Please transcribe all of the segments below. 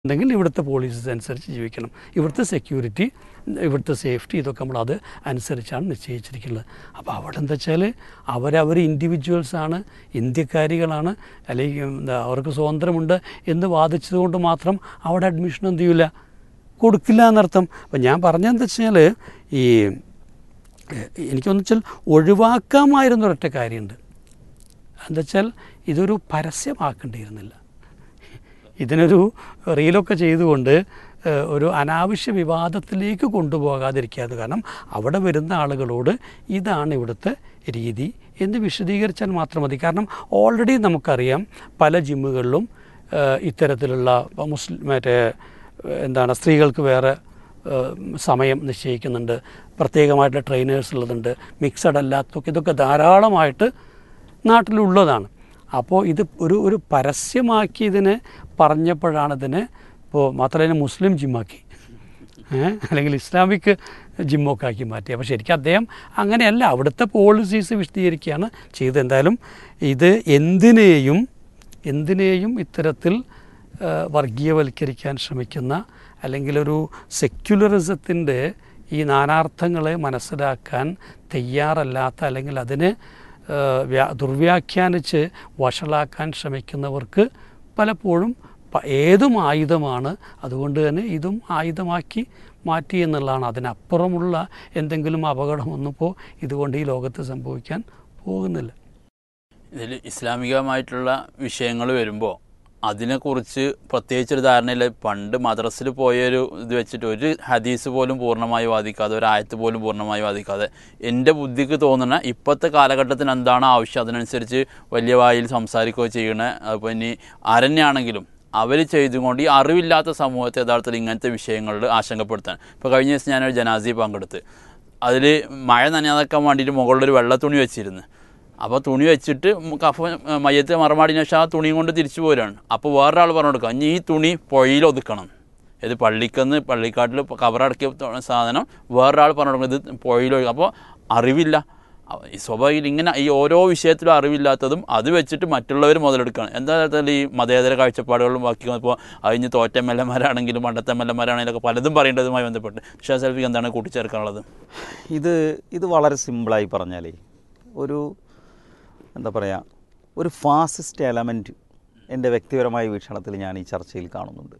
ഉണ്ടെങ്കിൽ ഇവിടുത്തെ പോളിസീസ് അനുസരിച്ച് ജീവിക്കണം ഇവിടുത്തെ സെക്യൂരിറ്റി ഇവിടുത്തെ സേഫ്റ്റി ഇതൊക്കെ നമ്മൾ അത് അനുസരിച്ചാണ് നിശ്ചയിച്ചിരിക്കുന്നത് അപ്പോൾ അവിടെ എന്താ വെച്ചാൽ അവരവർ ഇൻഡിവിജ്വൽസാണ് ഇന്ത്യക്കാരികളാണ് അല്ലെങ്കിൽ എന്താ അവർക്ക് സ്വാതന്ത്ര്യമുണ്ട് എന്ന് വാദിച്ചതുകൊണ്ട് മാത്രം അവിടെ അഡ്മിഷൻ എന്ത് ചെയ്യില്ല കൊടുക്കില്ല എന്നർത്ഥം അപ്പം ഞാൻ പറഞ്ഞതെന്താ വെച്ചാൽ ഈ എനിക്കൊന്ന് വെച്ചാൽ ഒഴിവാക്കാമായിരുന്ന ഒരൊറ്റ കാര്യമുണ്ട് എന്താ വെച്ചാൽ ഇതൊരു പരസ്യമാക്കേണ്ടിയിരുന്നില്ല ഇതിനൊരു റീലൊക്കെ ചെയ്തുകൊണ്ട് ഏഹ്, ഒരു അനാവശ്യ വിവാദത്തിലേക്ക് കൊണ്ടുപോകാതിരിക്കാതെ കാരണം അവിടെ വരുന്ന ആളുകളോട് ഇതാണ് ഇവിടുത്തെ രീതി എന്ന് വിശദീകരിച്ചാൽ മാത്രം മതി കാരണം ഓൾറെഡി നമുക്കറിയാം പല ജിമ്മുകളിലും ഏഹ്, ഇത്തരത്തിലുള്ള മുസ്ലിം മറ്റേ ഏഹ്, എന്താണ് സ്ത്രീകൾക്ക് വേറെ ഏഹ്, സമയം നിശ്ചയിക്കുന്നുണ്ട് പ്രത്യേകമായിട്ടുള്ള ട്രെയിനേഴ്സ് ഉള്ളതുണ്ട് മിക്സഡ് അല്ലാത്തതൊക്കെ ഇതൊക്കെ ധാരാളമായിട്ട് നാട്ടിലുള്ളതാണ് അപ്പോൾ ഇത് ഒരു ഒരു പരസ്യമാക്കി ഇതിനെ പറഞ്ഞപ്പോഴാണ് ഇതിനെ ഇപ്പോൾ മാത്രമല്ല മുസ്ലിം ജിമ്മാക്കി ഏ? അല്ലെങ്കിൽ ഇസ്ലാമിക് ജിമ്മൊക്കെ ആക്കി മാറ്റി അപ്പോൾ ശരിക്കും അദ്ദേഹം അങ്ങനെയല്ല അവിടുത്തെ പോളിസീസ് വിശദീകരിക്കുകയാണ് ചെയ്തത് എന്തായാലും ഇത് എന്തിനേയും എന്തിനേയും ഇത്തരത്തിൽ ആ, വർഗീയവൽക്കരിക്കാൻ ശ്രമിക്കുന്ന അല്ലെങ്കിൽ ഒരു സെക്യുലറിസത്തിൻ്റെ ഈ നാനാർത്ഥങ്ങളെ മനസ്സിലാക്കാൻ തയ്യാറല്ലാത്ത അല്ലെങ്കിൽ അതിനെ ആ, വ്യാ- ദുർവ്യാഖ്യാനിച്ച് വഷളാക്കാൻ ശ്രമിക്കുന്നവർക്ക് പലപ്പോഴും പ- ഏതും ആയുധമാണ് അതുകൊണ്ട് തന്നെ ഇതും ആയുധമാക്കി മാറ്റി എന്നുള്ളതാണ് അതിനപ്പുറമുള്ള എന്തെങ്കിലും അപകടമൊന്നും ഇപ്പോൾ ഇതുകൊണ്ട് ഈ ലോകത്ത് സംഭവിക്കാൻ പോകുന്നില്ല ഇതിൽ ഇസ്ലാമികമായിട്ടുള്ള വിഷയങ്ങൾ വരുമ്പോൾ അതിനെക്കുറിച്ച് പ്രത്യേകിച്ചൊരു ധാരണയില്ല പണ്ട് മദ്രസിൽ പോയൊരു ഇത് വെച്ചിട്ട് ഒരു ഹദീസ് പോലും പൂർണ്ണമായി വാദിക്കാതെ ഒരു ആയത്ത് പോലും പൂർണ്ണമായി വാദിക്കാതെ എൻ്റെ ബുദ്ധിക്ക് തോന്നുന്ന ഇപ്പോഴത്തെ കാലഘട്ടത്തിന് എന്താണ് ആവശ്യം അതിനനുസരിച്ച് വലിയ വായിൽ സംസാരിക്കുകയോ ചെയ്യണ അപ്പോൾ ഇനി ആരന്നെയാണെങ്കിലും അവർ ചെയ്തുകൊണ്ട് ഈ അറിവില്ലാത്ത സമൂഹത്തെ യഥാർത്ഥത്തിൽ ഇങ്ങനത്തെ വിഷയങ്ങളിൽ ആശങ്കപ്പെടുത്താൻ ഇപ്പോൾ കഴിഞ്ഞ ദിവസം ഞാനൊരു ജനാസി പങ്കെടുത്ത് അതിൽ മഴ നനയാതാക്കാൻ വേണ്ടിയിട്ട് മുകളിലൊരു വെള്ളത്തുണി വെച്ചിരുന്നു അപ്പോൾ തുണി വെച്ചിട്ട് കഫ മയ്യത്തെ മറമാടിന് ശേഷം ആ തുണിയും കൊണ്ട് തിരിച്ചു പോരാണ് അപ്പോൾ വേറൊരാൾ പറഞ്ഞു കൊടുക്കുക ഇനി ഈ തുണി പുഴയിൽ ഒതുക്കണം ഇത് പള്ളിക്കന്ന് പള്ളിക്കാട്ടിൽ കവറടക്കിയ സാധനം വേറൊരാൾ പറഞ്ഞു കൊടുക്കുന്നത് ഇത് പുഴയിൽ ഒഴുകും അപ്പോൾ അറിവില്ല അവ- ഈ സ്വാഭാവികം ഇങ്ങനെ ഈ ഓരോ വിഷയത്തിലും അറിവില്ലാത്തതും അത് വെച്ചിട്ട് മറ്റുള്ളവർ മുതലെടുക്കുകയാണ് എന്താ വെച്ചാൽ ഈ മതേതര കാഴ്ചപ്പാടുകളും ബാക്കി ഇപ്പോൾ അതിന് തോറ്റ എം എൽ എമാരാണെങ്കിലും പണ്ടത്തെ എം എൽ എമാരാണെങ്കിലും ഒക്കെ പലതും പറയേണ്ടതുമായി ബന്ധപ്പെട്ട് ഷാ സെൽഫിക്ക് എന്താണ് കൂട്ടിച്ചേർക്കാനുള്ളത് ഇത് ഇത് വളരെ സിമ്പിളായി പറഞ്ഞാലേ ഒരു എന്താ പറയുക ഒരു ഫാസിസ്റ്റ് എലമെൻറ്റ് എൻ്റെ വ്യക്തിപരമായ വീക്ഷണത്തിൽ ഞാൻ ഈ ചർച്ചയിൽ കാണുന്നുണ്ട്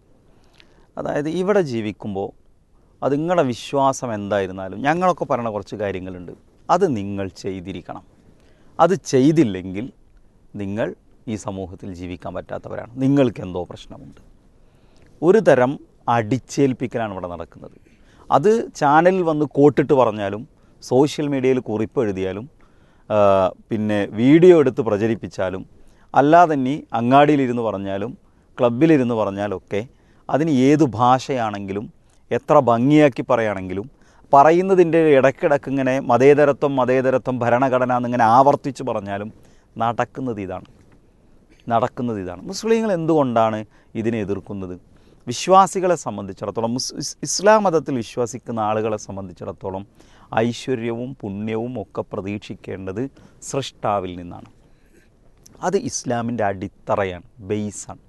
അതായത് ഇവിടെ ജീവിക്കുമ്പോൾ അത് നിങ്ങളുടെ വിശ്വാസം എന്തായിരുന്നാലും ഞങ്ങളൊക്കെ പറയുന്ന കുറച്ച് കാര്യങ്ങളുണ്ട് അത് നിങ്ങൾ ചെയ്തിരിക്കണം അത് ചെയ്തില്ലെങ്കിൽ നിങ്ങൾ ഈ സമൂഹത്തിൽ ജീവിക്കാൻ പറ്റാത്തവരാണ് നിങ്ങൾക്ക് എന്തോ പ്രശ്നമുണ്ട് ഒരു തരം അടിച്ചേൽപ്പിക്കലാണ് ഇവിടെ നടക്കുന്നത് അത് ചാനലിൽ വന്ന് കോട്ടിട്ട് പറഞ്ഞാലും സോഷ്യൽ മീഡിയയിൽ കുറിപ്പ് എഴുതിയാലും ആ, പിന്നെ വീഡിയോ എടുത്ത് പ്രചരിപ്പിച്ചാലും അല്ലാതെ തന്നെ അങ്ങാടിയിലിരുന്ന് പറഞ്ഞാലും ക്ലബിലിരുന്ന് പറഞ്ഞാലൊക്കെ അതിന് ഏതു ഭാഷയാണെങ്കിലും എത്ര ഭംഗിയാക്കി പറയുകയാണെങ്കിലും പറയുന്നതിൻ്റെ ഇടയ്ക്കിടയ്ക്ക് ഇങ്ങനെ മതേതരത്വം മതേതരത്വം ഭരണഘടന എന്നിങ്ങനെ ആവർത്തിച്ച് പറഞ്ഞാലും നടക്കുന്നത് ഇതാണ് നടക്കുന്നത് ഇതാണ് മുസ്ലിങ്ങൾ എന്തുകൊണ്ടാണ് ഇതിനെ എതിർക്കുന്നത് വിശ്വാസികളെ സംബന്ധിച്ചിടത്തോളം മുസ് ഇസ് ഇസ്ലാം മതത്തിൽ വിശ്വസിക്കുന്ന ആളുകളെ സംബന്ധിച്ചിടത്തോളം ഐശ്വര്യവും പുണ്യവും ഒക്കെ പ്രതീക്ഷിക്കേണ്ടത് സൃഷ്ടാവിൽ നിന്നാണ് അത് ഇസ്ലാമിൻ്റെ അടിത്തറയാണ് ബേസാണ്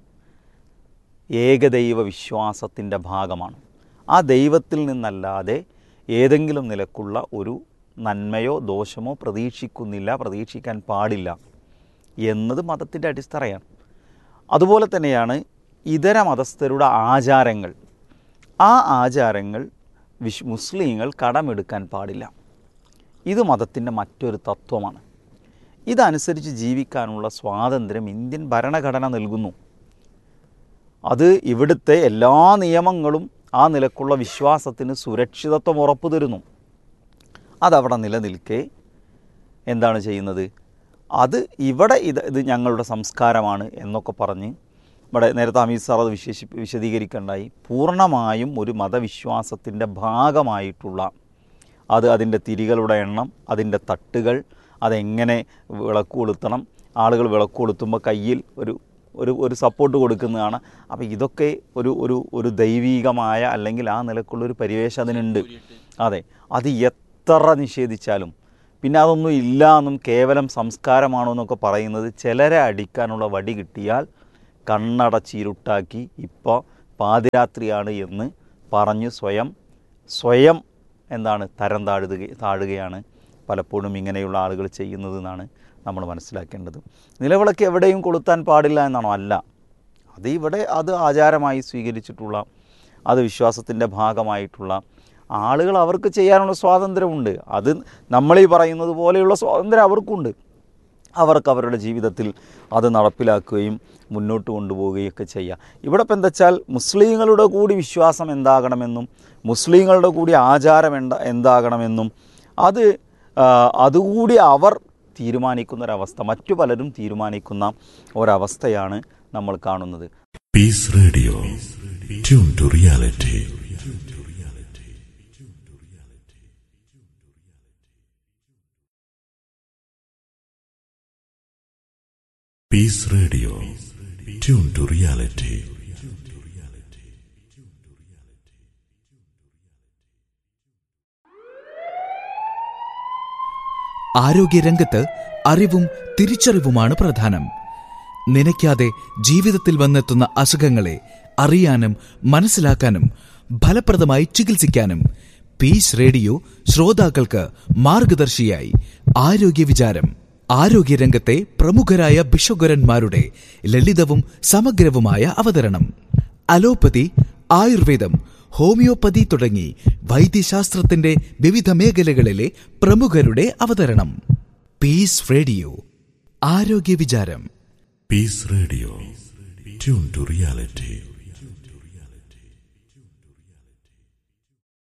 ഏകദൈവ വിശ്വാസത്തിൻ്റെ ഭാഗമാണ് ആ ദൈവത്തിൽ നിന്നല്ലാതെ ഏതെങ്കിലും നിലക്കുള്ള ഒരു നന്മയോ ദോഷമോ പ്രതീക്ഷിക്കുന്നില്ല പ്രതീക്ഷിക്കാൻ പാടില്ല എന്നത് മതത്തിൻ്റെ അടിത്തറയാണ് അതുപോലെ തന്നെയാണ് ഇതര മതസ്ഥരുടെ ആചാരങ്ങൾ ആ ആചാരങ്ങൾ വിശ് മുസ്ലിങ്ങൾ കടമെടുക്കാൻ പാടില്ല ഇത് മതത്തിൻ്റെ മറ്റൊരു തത്വമാണ് ഇതനുസരിച്ച് ജീവിക്കാനുള്ള സ്വാതന്ത്ര്യം ഇന്ത്യൻ ഭരണഘടന നൽകുന്നു അത് ഇവിടുത്തെ എല്ലാ നിയമങ്ങളും ആ നിലക്കുള്ള വിശ്വാസത്തിന് സുരക്ഷിതത്വം ഉറപ്പു തരുന്നു അതവിടെ നിലനിൽക്കെ എന്താണ് ചെയ്യുന്നത് അത് ഇവിടെ ഇത് ഇത് ഞങ്ങളുടെ സംസ്കാരമാണ് എന്നൊക്കെ പറഞ്ഞ് ഇവിടെ നേരത്തെ അമീത് സാർ അത് വിശേഷി വിശദീകരിക്കേണ്ടായി പൂർണ്ണമായും ഒരു മതവിശ്വാസത്തിൻ്റെ ഭാഗമായിട്ടുള്ള അത് അതിൻ്റെ തിരികളുടെ എണ്ണം അതിൻ്റെ തട്ടുകൾ അതെങ്ങനെ വിളക്ക് കൊളുത്തണം ആളുകൾ വിളക്ക് കൊളുത്തുമ്പോൾ കയ്യിൽ ഒരു ഒരു ഒരു സപ്പോർട്ട് കൊടുക്കുന്നതാണ് അപ്പോൾ ഇതൊക്കെ ഒരു ഒരു ഒരു ദൈവീകമായ അല്ലെങ്കിൽ ആ നിലക്കുള്ളൊരു പരിവേഷം അതിനുണ്ട് അതെ അത് എത്ര നിഷേധിച്ചാലും പിന്നെ അതൊന്നും ഇല്ല എന്നും കേവലം സംസ്കാരമാണോ എന്നൊക്കെ പറയുന്നത് ചിലരെ അടിക്കാനുള്ള വടി കിട്ടിയാൽ കണ്ണടച്ചിരുട്ടാക്കി ഇപ്പോൾ പാതിരാത്രിയാണ് എന്ന് പറഞ്ഞ് സ്വയം സ്വയം എന്താണ് തരം താഴുക താഴുകയാണ് പലപ്പോഴും ഇങ്ങനെയുള്ള ആളുകൾ ചെയ്യുന്നത് എന്നാണ് നമ്മൾ മനസ്സിലാക്കേണ്ടത് നിലവിളക്ക് എവിടെയും കൊളുത്താൻ പാടില്ല എന്നാണോ അല്ല അത് ഇവിടെ അത് ആചാരമായി സ്വീകരിച്ചിട്ടുള്ള അത് വിശ്വാസത്തിൻ്റെ ഭാഗമായിട്ടുള്ള ആളുകൾ അവർക്ക് ചെയ്യാനുള്ള സ്വാതന്ത്ര്യമുണ്ട് അത് നമ്മളീ പറയുന്നത് പോലെയുള്ള സ്വാതന്ത്ര്യം അവർക്കുണ്ട് അവർക്ക് അവരുടെ ജീവിതത്തിൽ അത് നടപ്പിലാക്കുകയും മുന്നോട്ട് കൊണ്ടുപോവുകയൊക്കെ ചെയ്യുക ഇവിടെ ഇപ്പം എന്താ വെച്ചാൽ മുസ്ലിങ്ങളുടെ കൂടി വിശ്വാസം എന്താകണമെന്നും മുസ്ലിങ്ങളുടെ കൂടി ആചാരം എന്താ എന്താകണമെന്നും അത് ആ, അതുകൂടി അവർ തീരുമാനിക്കുന്ന ഒരവസ്ഥ മറ്റു പലരും തീരുമാനിക്കുന്ന ഒരവസ്ഥയാണ് നമ്മൾ കാണുന്നത് Peace Radio. Tune to reality. Peace Radio. Tune to reality. ആരോഗ്യരംഗത്ത് അറിവും തിരിച്ചറിവുമാണ് പ്രധാനം നനയ്ക്കാതെ ജീവിതത്തിൽ വന്നെത്തുന്ന അസുഖങ്ങളെ അറിയാനും മനസ്സിലാക്കാനും ഫലപ്രദമായി ചികിത്സിക്കാനും പീസ് റേഡിയോ ശ്രോതാക്കൾക്ക് മാർഗദർശിയായി ആരോഗ്യ വിചാരം ആരോഗ്യരംഗത്തെ പ്രമുഖരായ ബിഷഗുരന്മാരുടെ ലളിതവും സമഗ്രവുമായ അവതരണം അലോപ്പതി ആയുർവേദം ഹോമിയോപ്പതി തുടങ്ങി വൈദ്യശാസ്ത്രത്തിന്റെ വിവിധ മേഖലകളിലെ പ്രമുഖരുടെ അവതരണം പീസ് റേഡിയോ ആരോഗ്യ വിചാരം Peace Radio. Tune to reality.